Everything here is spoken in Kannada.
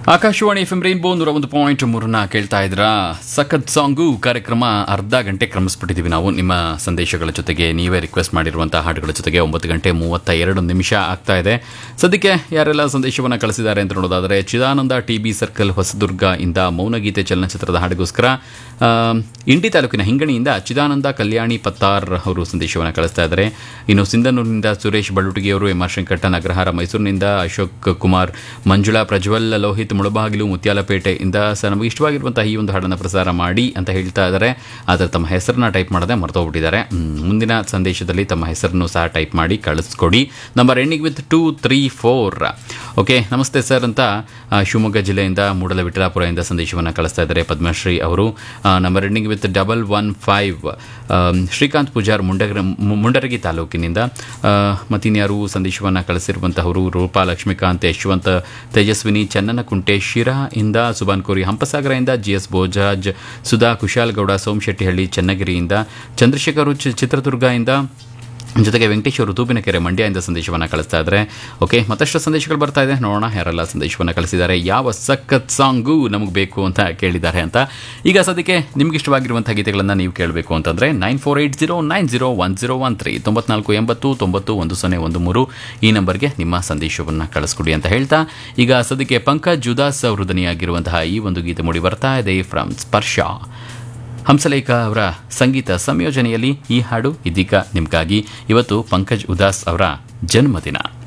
ಆಕಾಶವಾಣಿ ಎಫ್ ಎಂ ರೈನ್ಬೋ ನೂರ ಒಂದು ಪಾಯಿಂಟ್ ಮೂರನ್ನ ಕೇಳ್ತಾ ಇದ್ರ ಸಖತ್ ಸಾಂಗು ಕಾರ್ಯಕ್ರಮ ಅರ್ಧ ಗಂಟೆ ಕ್ರಮಿಸ್ಬಿಟ್ಟಿದ್ದೀವಿ ನಾವು ನಿಮ್ಮ ಸಂದೇಶಗಳ ಜೊತೆಗೆ ನೀವೇ ರಿಕ್ವೆಸ್ಟ್ ಮಾಡಿರುವಂತಹ ಹಾಡುಗಳ ಜೊತೆಗೆ ಒಂಬತ್ತು ಗಂಟೆ ಮೂವತ್ತ ಎರಡು ನಿಮಿಷ ಆಗ್ತಾ ಇದೆ ಸದ್ಯಕ್ಕೆ ಯಾರೆಲ್ಲ ಸಂದೇಶವನ್ನು ಕಳಿಸಿದ್ದಾರೆ ಅಂತ ನೋಡೋದಾದರೆ Chidananda T B circle Hosadurga ಇಂದ ಮೌನಗೀತೆ ಚಲನಚಿತ್ರದ ಹಾಡಿಗೋಸ್ಕರ ಆ, ಇಂಡಿ ತಾಲೂಕಿನ ಹಿಂಗಣಿಯಿಂದ ಚಿದಾನಂದ ಕಲ್ಯಾಣಿ ಪತ್ತಾರ್ ಅವರು ಸಂದೇಶವನ್ನು ಕಳಿಸ್ತಾ ಇದ್ದಾರೆ ಇನ್ನು ಸಿಂಧನೂರಿನಿಂದ ಸುರೇಶ್ ಬಳುಟಗಿ ಅವರು ಎಂ ಆರ್ ಶಂಕಟ್ಟನ್ ಅಗ್ರಹಾರ ಮೈಸೂರಿನಿಂದ ಅಶೋಕ್ ಕುಮಾರ್ ಮಂಜುಳಾ ಪ್ರಜ್ವಲ್ ಲೋಹಿತ್ ಮುಳಬಾಗಿಲು ಮುತ್ಯಾಲಪೇಟೆಯಿಂದ ಸ ನಮಗೆ ಇಷ್ಟವಾಗಿರುವಂತಹ ಈ ಒಂದು ಹಾಡನ್ನು ಪ್ರಸಾರ ಮಾಡಿ ಅಂತ ಹೇಳ್ತಾ ಇದ್ದಾರೆ ಆದರೆ ತಮ್ಮ ಹೆಸರನ್ನ ಟೈಪ್ ಮಾಡದೆ ಮರ್ತೋಗ್ಬಿಟ್ಟಿದ್ದಾರೆ ಹ್ಮ್, ಮುಂದಿನ ಸಂದೇಶದಲ್ಲಿ ತಮ್ಮ ಹೆಸರನ್ನು ಸಹ ಟೈಪ್ ಮಾಡಿ ಕಳಿಸ್ಕೊಡಿ number ending with two three four okay ನಮಸ್ತೆ ಸರ್ ಅಂತ ಆ, ಶಿವಮೊಗ್ಗ ಜಿಲ್ಲೆಯಿಂದ ಮೂಡಲ ವಿಠಲಾಪುರದಿಂದ ಸಂದೇಶವನ್ನು ಕಳಿಸ್ತಾ ಇದ್ದಾರೆ ಪದ್ಮಶ್ರೀ ಅವರು number ending with double one five Srikanth Pujar ಮುಂಡಗ ಮುಂಡರಗಿ ತಾಲೂಕಿನಿಂದ ಆ, ಮತ್ತಿನ್ಯಾರು ಸಂದೇಶವನ್ನು ಕಳಿಸಿರುವಂತಹವರು ರೂಪಾ ಲಕ್ಷ್ಮೀಕಾಂತ್ ಯಶವಂತ್ ತೇಜಸ್ವಿನಿ ಚನ್ನನಕುಂಟೆ ಶಿರಾ ಇಂದ ಸುಬಾನ್ ಕೋರಿ ಹಂಪಸಾಗರದಿಂದ ಜಿ ಎಸ್ ಬೋಜಾಜ್ ಸುಧಾ ಕುಶಾಲ್ಗೌಡ ಸೋಮಶೆಟ್ಟಿಹಳ್ಳಿ ಚನ್ನಗಿರಿಯಿಂದ ಚಂದ್ರಶೇಖರ್ ಚಿ- ಚಿತ್ರದುರ್ಗ ಇಂದ ಜೊತೆಗೆ ವೆಂಕಟೇಶ್ ಅವರು ತೂಬಿನಕೆರೆ ಮಂಡ್ಯದಿಂದ ಸಂದೇಶವನ್ನು ಕಳಿಸ್ತಾ ಇದ್ದಾರೆ ಓಕೆ ಮತ್ತಷ್ಟು ಸಂದೇಶಗಳು ಬರ್ತಾ ಇದೆ ನೋಡೋಣ ಯಾರೆಲ್ಲ ಸಂದೇಶವನ್ನು ಕಳಿಸಿದ್ದಾರೆ ಯಾವ ಸಖತ್ ಸಾಂಗು ನಮಗೆ ಬೇಕು ಅಂತ ಕೇಳಿದ್ದಾರೆ ಅಂತ ಈಗ ಸದ್ಯಕ್ಕೆ ನಿಮ್ಗೆ ಇಷ್ಟವಾಗಿರುವಂಥ ಗೀತೆಗಳನ್ನು ನೀವು ಕೇಳಬೇಕು ಅಂತಂದರೆ nine four eight zero nine zero one zero one three ತೊಂಬತ್ನಾಲ್ಕು ಎಂಬತ್ತು ತೊಂಬತ್ತು ಒಂದು ಸೊನ್ನೆ ಒಂದು ಮೂರು ಈ ನಂಬರ್ಗೆ ನಿಮ್ಮ ಸಂದೇಶವನ್ನು ಕಳಿಸ್ಕೊಡಿ ಅಂತ ಹೇಳ್ತಾ ಈಗ ಸದ್ಯಕ್ಕೆ ಪಂಕಜ್ ಜುದಾಸ್ ಅವರು ದನಿಯಾಗಿರುವಂತಹ ಈ ಒಂದು ಗೀತೆ ಮೂಡಿ ಬರ್ತಾ ಇದೆ ಫ್ರಮ್ ಸ್ಪರ್ಶ ಹಂಸಲೇಖ ಅವರ ಸಂಗೀತ ಸಂಯೋಜನೆಯಲ್ಲಿ ಈ ಹಾಡು ಇದೀಗ ನಿಮಗಾಗಿ ಇವತ್ತು ಪಂಕಜ್ ಉದಾಸ್ ಅವರ ಜನ್ಮದಿನ